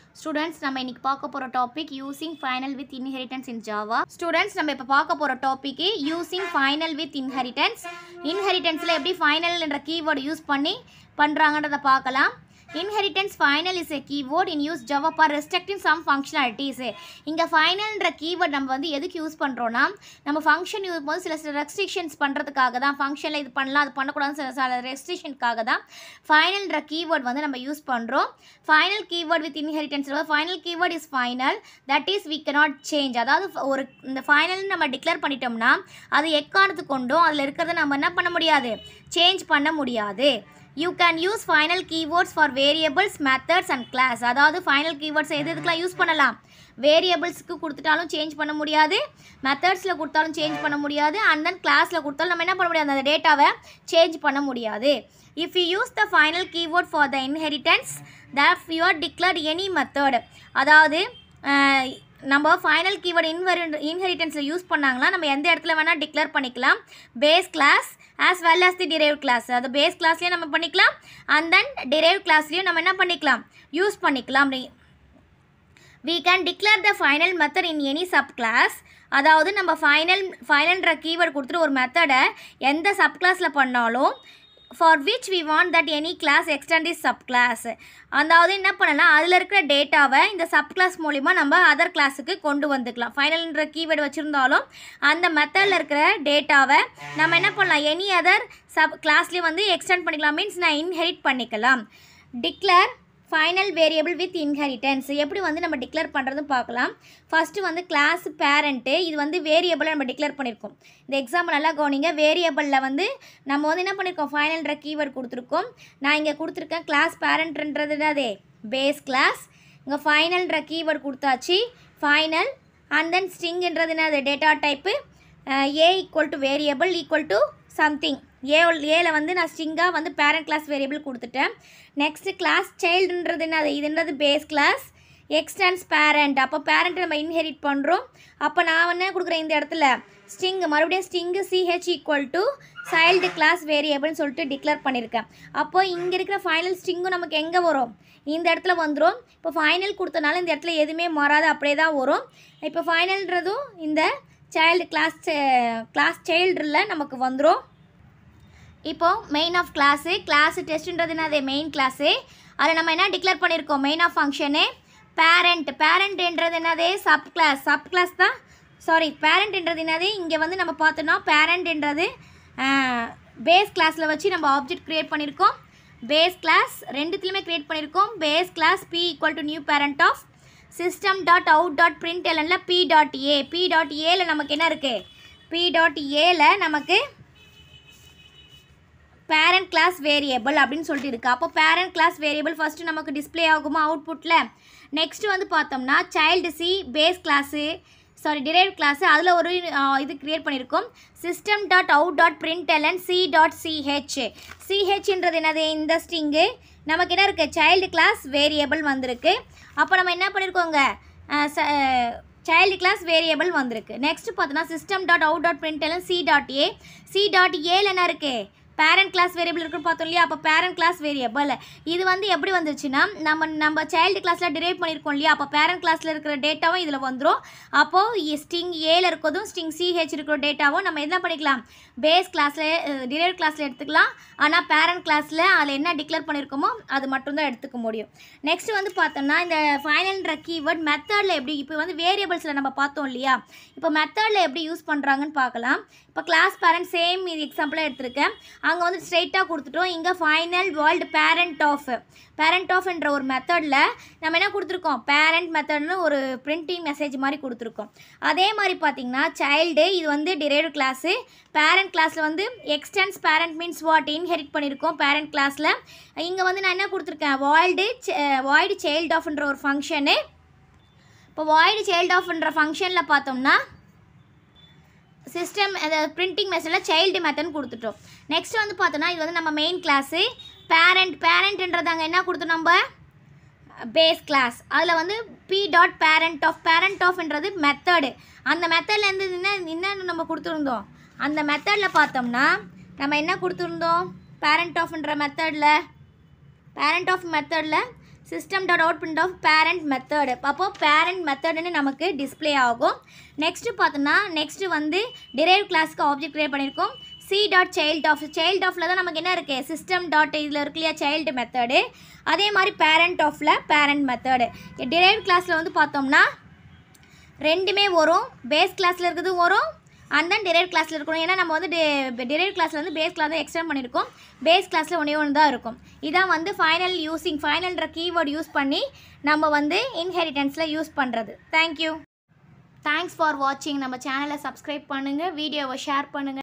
students நம்ம இன்னைக்கு பார்க்க போகிற topic using final with inheritance in Java students நம்ம இப்போ பார்க்க போகிற topic using final with inheritance இன்ஹெரிட்டன்ஸில் எப்படி ஃபைனல் என்ற கீவேர்டு யூஸ் பண்ணி பண்ணுறாங்கன்றதை பார்க்கலாம் inheritance final is a keyword in use Java for restricting some functionalities இங்கே ஃபைனல்ன்ற கீவேர்ட் நம்ம வந்து எதுக்கு யூஸ் பண்ணுறோன்னா நம்ம ஃபங்க்ஷன் யூஸ் போது சில சில ரெஸ்ட்ரிக்ஷன்ஸ் பண்ணுறதுக்காக தான் ஃபங்க்ஷனில் இது பண்ணலாம் அது பண்ணக்கூடாதுன்னு சில சில ரெஸ்ட்ரிக்ஷனுக்காக தான் ஃபைனல்ன்ற கீவேர்ட் வந்து நம்ம யூஸ் பண்ணுறோம் final keyword with inheritance final keyword is final that is we cannot change அதாவது ஒரு இந்த ஃபைனல்னு நம்ம டிக்ளேர் பண்ணிட்டோம்னா அது எக்காரணத்து கொண்டும் அதில் இருக்கிறத நம்ம என்ன பண்ண முடியாது சேஞ்ச் பண்ண முடியாது you can use final keywords for variables methods and class அதாவது ஃபைனல் கீவேர்ட்ஸ் எது எதுக்கெலாம் யூஸ் பண்ணலாம் வேரியபிள்ஸ்க்கு கொடுத்துட்டாலும் சேஞ்ச் பண்ண முடியாது மெத்தட்ஸில் கொடுத்தாலும் சேஞ்ச் பண்ண முடியாது அண்ட் தென் கிளாஸில் கொடுத்தாலும் நம்ம என்ன பண்ண முடியாது அந்த டேட்டாவை சேஞ்ச் பண்ண முடியாது if you use the final keyword for the inheritance that you are declared any method அதாவது அஹ், நம்ம ஃபைனல் கீவேர்டு இன்வெரி இன்ஹெரிட்டன்ஸில் யூஸ் பண்ணாங்கன்னா நம்ம எந்த இடத்துல வேணால் டிக்ளேர் பண்ணிக்கலாம் base class as well as the derive class அது பேஸ் கிளாஸ்லேயும் நம்ம பண்ணிக்கலாம் அண்ட் தென் டிரைவ் கிளாஸ்லேயும் நம்ம என்ன பண்ணிக்கலாம் யூஸ் பண்ணிக்கலாம் we can declare the final method in any subclass அதாவது நம்ம ஃபைனல் ஃபைனல்ன்ற கீவேர்டு கொடுத்துட்டு ஒரு மெத்தடை எந்த சப்கிளாஸில் பண்ணாலும் for which we want that any class extend is subclass அதாவது என்ன பண்ணலாம் அதில் இருக்கிற டேட்டாவை இந்த சப்கிளாஸ் மூலிமா நம்ம அதர் கிளாஸுக்கு கொண்டு வந்துக்கலாம் ஃபைனல்ன்ற கீவேர்டு வச்சுருந்தாலும் அந்த மெத்தடில் இருக்கிற டேட்டாவை நம்ம என்ன பண்ணலாம் எனி அதர் சப் கிளாஸ்லேயும் வந்து எக்ஸ்டெண்ட் பண்ணிக்கலாம் மீன்ஸ் நான் இன்ஹெரிட் பண்ணிக்கலாம் declare final variable with inheritance எப்படி வந்து நம்ம டிக்ளேர் பண்ணுறதுன்னு பார்க்கலாம் ஃபஸ்ட்டு வந்து கிளாஸ் பேரண்ட்டு இது வந்து வேரியபிளை நம்ம டிக்ளேர் பண்ணியிருக்கோம் இந்த எக்ஸாம்பிள் நல்லா கவனிங்க வேரியபிளில் வந்து நம்ம வந்து என்ன பண்ணியிருக்கோம் ஃபைனல்ன்ற கீவேர்டு கொடுத்துருக்கோம் நான் இங்கே கொடுத்துருக்கேன் கிளாஸ் பேரண்ட்ன்றது என்னது பேஸ் கிளாஸ் இங்கே ஃபைனல்ன்ற கீவேர்டு கொடுத்தாச்சு ஃபைனல் அண்ட் தென் ஸ்ட்ரிங்ன்றது என்னது data type a equal to variable equal to something a ஏல வந்து நான் ஸ்ட்ரிங்காக வந்து பேரண்ட் கிளாஸ் வேரியபிள் கொடுத்துட்டேன் நெக்ஸ்ட்டு கிளாஸ் சைல்டுன்றது என்னது இதுன்றது பேஸ் கிளாஸ் எக்ஸ்டென்ஸ் பேரண்ட் அப்போ பேரண்ட் நம்ம இன்ஹெரிட் பண்ணுறோம் அப்போ நான் என்ன கொடுக்குறேன் இந்த இடத்துல ஸ்ட்ரிங் மறுபடியும் string ch equal to child class வேரியபிள்னு சொல்லிட்டு டிக்ளேர் பண்ணியிருக்கேன் அப்போ இங்கே இருக்கிற ஃபைனல் ஸ்ட்ரிங்கும் நமக்கு எங்கே வரும் இந்த இடத்துல வந்துடும் இப்போ ஃபைனல் கொடுத்தனால இந்த இடத்துல எதுவுமே மாறாது அப்படியே தான் வரும் இப்போ ஃபைனல்ன்றதும் இந்த சைல்டு கிளாஸ் கிளாஸ் சைல்டில் நமக்கு வந்துடும் இப்போ மெயின் ஆஃப் கிளாஸு கிளாஸ் டெஸ்ட்ன்றது என்னது மெயின் கிளாஸு அதில் நம்ம என்ன டிக்ளேர் பண்ணியிருக்கோம் மெயின் ஆஃப் ஃபங்க்ஷனு பேரண்ட் பேரண்ட்ன்றது என்னது சப் கிளாஸ் சப் கிளாஸ் தான் சாரி பேரண்ட்ன்றது என்னது இங்கே வந்து நம்ம பார்த்தோன்னா பேரண்ட்ன்றது பேஸ் கிளாஸில் வச்சு நம்ம ஆப்ஜெக்ட் க்ரியேட் பண்ணியிருக்கோம் பேஸ் கிளாஸ் ரெண்டுத்துலையுமே க்ரியேட் பண்ணியிருக்கோம் base class b equal to new parent of system dot out dot print எல்எனில் b dot a b dot ஏல நமக்கு என்ன இருக்குது பி டாட் ஏல நமக்கு பேரண்ட் கிளாஸ் வேரியபிள் அப்படின்னு சொல்லிட்டு இருக்கு அப்போ பேரண்ட் கிளாஸ் வேரியபிள் ஃபஸ்ட்டு நமக்கு டிஸ்ப்ளே ஆகுமா அவுட்புட்டில் நெக்ஸ்ட் வந்து பார்த்தோம்னா child c base class sorry drive class அதில் ஒரு ஆ, இது கிரியேட் பண்ணியிருக்கோம் system dot out dot print ln c dot ch சிஹெச்ன்றது என்னது இந்த ஸ்ட்ரிங்கு நமக்கு என்ன இருக்குது சைல்டு கிளாஸ் வேரியபிள் வந்திருக்கு அப்போ நம்ம என்ன பண்ணியிருக்கோங்க சைல்டு கிளாஸ் வேரியபிள் வந்திருக்கு நெக்ஸ்ட் பார்த்தோன்னா system dot out dot print ln c dot a c dot ஏல என்ன இருக்குது பேரண்ட் கிளாஸ் வேரியபிள் இருக்குன்னு பார்த்தோம் இல்லையா அப்போ பேரண்ட் கிளாஸ் வேரியபிள் இது வந்து எப்படி வந்துச்சுன்னா நம்ம நம்ம சைல்டு கிளாஸில் டிரைவ் பண்ணியிருக்கோம் இல்லையா அப்போ பேரண்ட் கிளாஸில் இருக்கிற டேட்டாவும் இதில் வந்துடும் அப்போது ஸ்டிங் ஏல இருக்கிறதும் ஸ்டிங் சிஹெச் இருக்கிற டேட்டாவும் நம்ம என்ன பண்ணிக்கலாம் பேஸ் கிளாஸில் டிரைவ் கிளாஸில் எடுத்துக்கலாம் ஆனால் பேரண்ட் கிளாஸில் அதில் என்ன டிக்ளேர் பண்ணியிருக்கோமோ அது மட்டும்தான் எடுத்துக்க முடியும் நெக்ஸ்ட் வந்து பார்த்தோம்னா இந்த ஃபைனல்ன்ற கீவேர்ட் மெத்தடில் எப்படி இப்போ வந்து வேரியபிள்ஸில் நம்ம பார்த்தோம் இல்லையா இப்போ மெத்தடில் எப்படி யூஸ் பண்ணுறாங்கன்னு பார்க்கலாம் இப்போ கிளாஸ் பேரண்ட் சேம் இது எக்ஸாம்பிளாக எடுத்திருக்கேன் அங்கே வந்து ஸ்ட்ரைட்டாக கொடுத்துட்டோம் இங்கே final world parent of parent of என்ற ஒரு மெத்தடில் நம்ம என்ன கொடுத்துருக்கோம் பேரண்ட் மெத்தட்னு ஒரு பிரிண்டிங் மெசேஜ் மாதிரி கொடுத்துருக்கோம் அதே மாதிரி பார்த்தீங்கன்னா சைல்டு இது வந்து டிரைவ்டு கிளாஸு பேரண்ட் கிளாஸில் வந்து extends parent means what inherit பண்ணியிருக்கோம் பேரண்ட் கிளாஸில் இங்கே வந்து நான் என்ன கொடுத்துருக்கேன் வாய்ல்டு வாய்டு சைல்டு ஆஃப்ன்ற ஒரு ஃபங்க்ஷனு இப்போ வாய்டு சைல்டு ஆஃப்ன்ற ஃபங்க்ஷனில் பார்த்தோம்னா சிஸ்டம் அந்த பிரிண்டிங் மெத்தடில் சைல்டு மெத்தட்னு கொடுத்துட்டோம் நெக்ஸ்ட் வந்து பார்த்தோன்னா இது வந்து நம்ம மெயின் கிளாஸு பேரண்ட் பேரண்ட்ன்றது அங்கே என்ன கொடுத்தோம் நம்ம பேஸ் கிளாஸ் அதில் வந்து b dot parent of parent ஆஃப்ன்றது மெத்தடு அந்த மெத்தட்லேருந்து என்ன என்ன நம்ம கொடுத்துருந்தோம் அந்த மெத்தடில் பார்த்தோம்னா நம்ம என்ன கொடுத்துருந்தோம் பேரண்ட் ஆஃப்ன்ற மெத்தடில் பேரண்ட் ஆஃப் மெத்தடில் system dot out print of parent method அப்போ பேரண்ட் மெத்தடுன்னு நமக்கு டிஸ்ப்ளே ஆகும் நெக்ஸ்ட்டு பார்த்தோன்னா நெக்ஸ்ட்டு வந்து டிரைவ் கிளாஸ்க்கு ஆப்ஜெக்ட் க்ரியேட் பண்ணியிருக்கோம் c dot child of child ஆஃபில் தான் நமக்கு என்ன இருக்குது சிஸ்டம் டாட் இதில் இருக்கு இல்லையா சைல்டு மெத்தடு அதே மாதிரி பேரண்ட் ஆஃபில் பேரண்ட் மெத்தடு டிரைவ் கிளாஸில் வந்து பார்த்தோம்னா ரெண்டுமே வரும் பேஸ் கிளாஸில் இருக்கிறதும் வரும் அண்ட் தென் டிரைவ் கிளாஸில் இருக்கணும் ஏன்னா நம்ம வந்து டிரைவ் கிளாஸில் வந்து பேஸ் கிளாஸ் தான் எக்ஸ்டெண்ட் பண்ணியிருக்கோம் பேஸ் கிளாஸில் ஒன்றே ஒன்று தான் இருக்கும் இதான் வந்து ஃபைனல் யூஸிங் ஃபைனல்ன்ற கீவேர்டு யூஸ் பண்ணி நம்ம வந்து இன்ஹெரிட்டன்ஸில் யூஸ் பண்ணுறது தேங்க்யூ தேங்க்ஸ் ஃபார் வாட்சிங் நம்ம சேனலை சப்ஸ்கிரைப் பண்ணுங்கள் வீடியோவை ஷேர் பண்ணுங்கள்